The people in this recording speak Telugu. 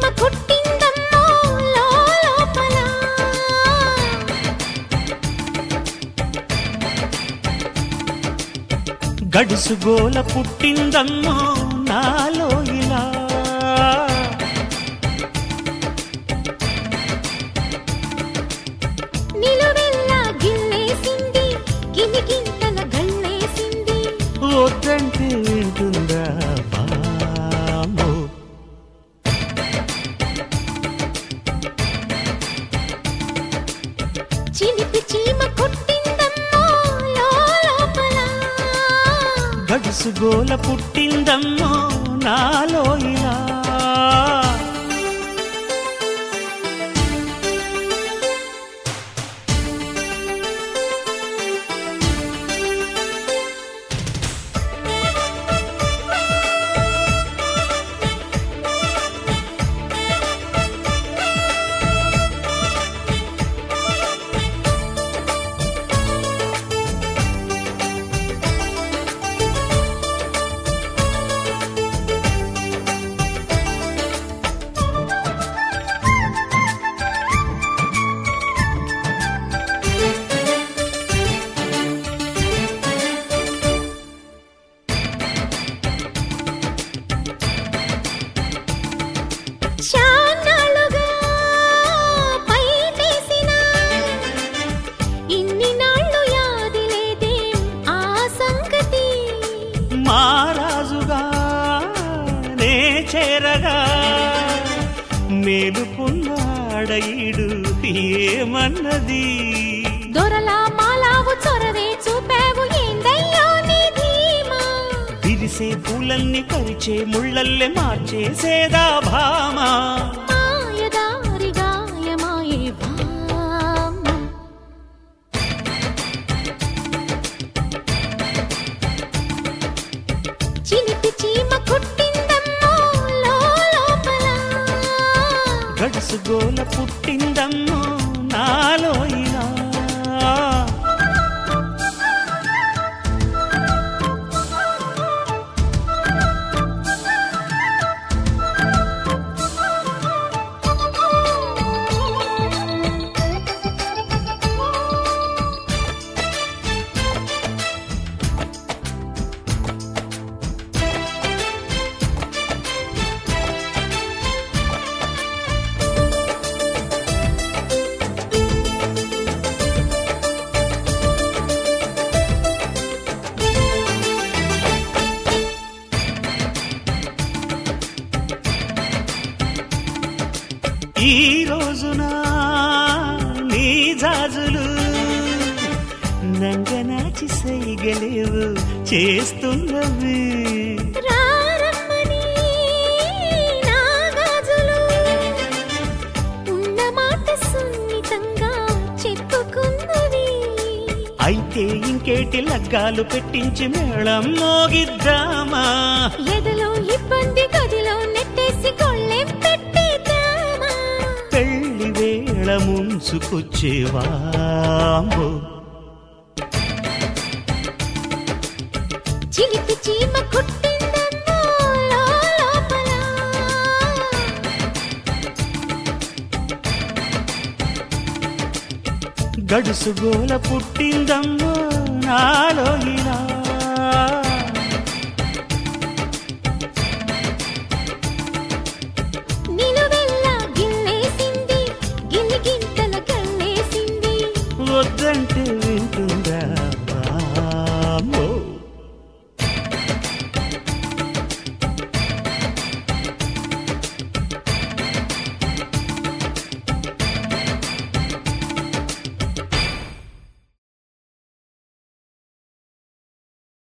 చీమ కుట్టిందమ్మో లోపల గడుసు గోల పుట్టిందమ్మో నాలో ఇలా నిలువెల్లా గిల్లేసింది గిలిగింతల గల్లేసింది వద్దంటే వింటుందా బామో చిలిపి చీమ కుట్టిందమ్మో లోపల గడుసు గోల పుట్టిందమ్మో నాలో ఇలా చాన్నాళ్ళుగా పైటేసిన ఇన్ని నాళ్ళు యాది లేదేం ఆ సంగతి మారాజుగా నే చేరగా మేలుకున్నాడయిడు ఏమన్నది దొరలా మాలావు చొరవే చూపావు ఏందయ్యో నీ ధీమా విరిసే పూలన్నీ కరిచే ముళ్ళల్లే మార్చేసేదా భామా మాయదారి గాయమాయే భామ చిలిపి చీమ కుట్టిందమ్మో లోపల గడుసు గోల పుట్టిందమ్మో నాలో ఇలా ఈ రోజున నీ జాజులు నంగనాచి సైగలేవు చేస్తున్నవి రారమ్మని నా గాజులు ఉన్న మాట సున్నితంగా చెప్పుకున్నవి అయితే ఇంకేటి లగ్గాలు పెట్టించి మేళం మోగిద్దామా ఎదలో ఇబ్బంది గదిలో నెట్టేసి గొళ్ళెం పెట్టేద్దామా పెళ్లి వేళ ముంచుకొచ్చేవాంబో చిలిపి చీమ కుట్టిందమ్మో లోపల గడుసు గోల పుట్టిందమ్మో నాలో ఇలా